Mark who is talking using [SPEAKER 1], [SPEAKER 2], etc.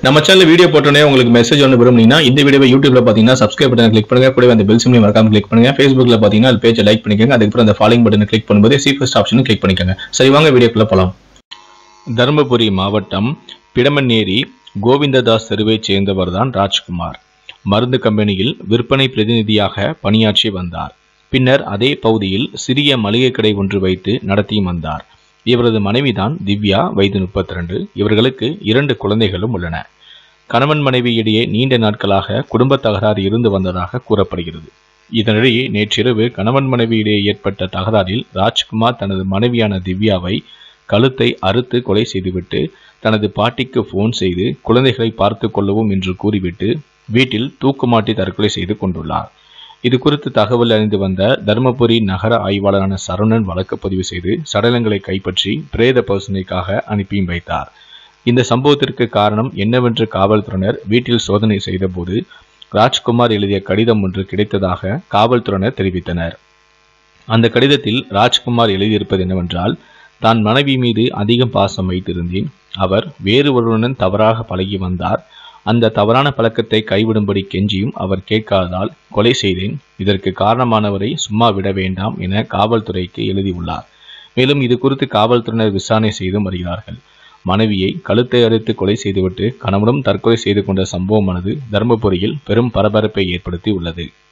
[SPEAKER 1] நம்ம channel video போட்டோன்னே உங்களுக்கு மெசேஜ் ஒன்று விரும்புனீங்கன்னா இந்த வீடியோவை யூடியூப்ல பார்த்தீங்கன்னா சப்ஸ்கிரைப் பட்டன் கிளிக் பண்ணுங்க கூடவே அந்த பெல் சிம்லையும் மறக்காம கிளிக் பண்ணுங்க ஃபேஸ்புக்ல பார்த்தீங்கன்னா அது பேஜை லைக் பண்ணிக்கோங்க அதுக்கப்புறம் அந்த ஃபாலோயிங் பட்டனை கிளிக் பண்ணும்போது சி ஃபர்ஸ்ட் ஆப்ஷனும் கிளிக் பண்ணிக்கோங்க சரி வாங்க வீடியோக்குள்ள போலாம் தருமபுரி மாவட்டம் பிடமன்னேரி கோவிந்ததாஸ் தெருவைச் சேர்ந்தவர் தான் ராஜ்குமார் மருந்து கம்பெனியில் விற்பனை பிரதிநிதியாக பணியாற்றி வந்தார் பின்னர் அதே பகுதியில் சிறிய மளிகை கடை ஒன்று வைத்து நடத்தியும் வந்தார் இவரது மனைவிதான் திவ்யா வயது முப்பத்தி ரெண்டு இவர்களுக்கு இரண்டு குழந்தைகளும் உள்ளன கணவன் மனைவி இடையே நீண்ட நாட்களாக குடும்ப தகராறு இருந்து வந்ததாக கூறப்படுகிறது இதனிடையே நேற்றிரவு கணவன் மனைவி இடையே ஏற்பட்ட தகராறில் ராஜ்குமார் தனது மனைவியான திவ்யாவை கழுத்தை அறுத்து கொலை செய்துவிட்டு தனது பாட்டிக்கு ஃபோன் செய்து குழந்தைகளை பார்த்து கொள்ளவும் என்று கூறிவிட்டு வீட்டில் தூக்குமாட்டி தற்கொலை செய்து கொண்டுள்ளார் இது குறித்து தகவல் அறிந்து வந்த தருமபுரி நகர ஆய்வாளரான சரவணன் வழக்கு பதிவு செய்து சடலங்களை கைப்பற்றி பிரேத பரிசோதனைக்காக அனுப்பியும் வைத்தார் இந்த சம்பவத்திற்கு காரணம் என்னவென்று காவல்துறையினர் வீட்டில் சோதனை செய்தபோது ராஜ்குமார் எழுதிய கடிதம் ஒன்று கிடைத்ததாக காவல்துறையினர் தெரிவித்தனர் அந்த கடிதத்தில் ராஜ்குமார் எழுதியிருப்பது என்னவென்றால் தான் மனைவி மீது அதிகம் பாசம் வைத்திருந்தேன் அவர் வேறு ஒருவருடன் தவறாக பழகி வந்தார் அந்த தவறான பழக்கத்தை கைவிடும்படி கெஞ்சியும் அவர் கேட்காததால் கொலை செய்தேன் இதற்கு காரணமானவரை சும்மா விட வேண்டாம் என காவல்துறைக்கு எழுதியுள்ளார் மேலும் இது குறித்து காவல்துறையினர் விசாரணை செய்து வருகிறார்கள் மனைவியை கழுத்தை அறுத்து கொலை செய்துவிட்டு கணவனும் தற்கொலை செய்து கொண்ட சம்பவமானது தருமபுரியில் பெரும் பரபரப்பை ஏற்படுத்தி உள்ளது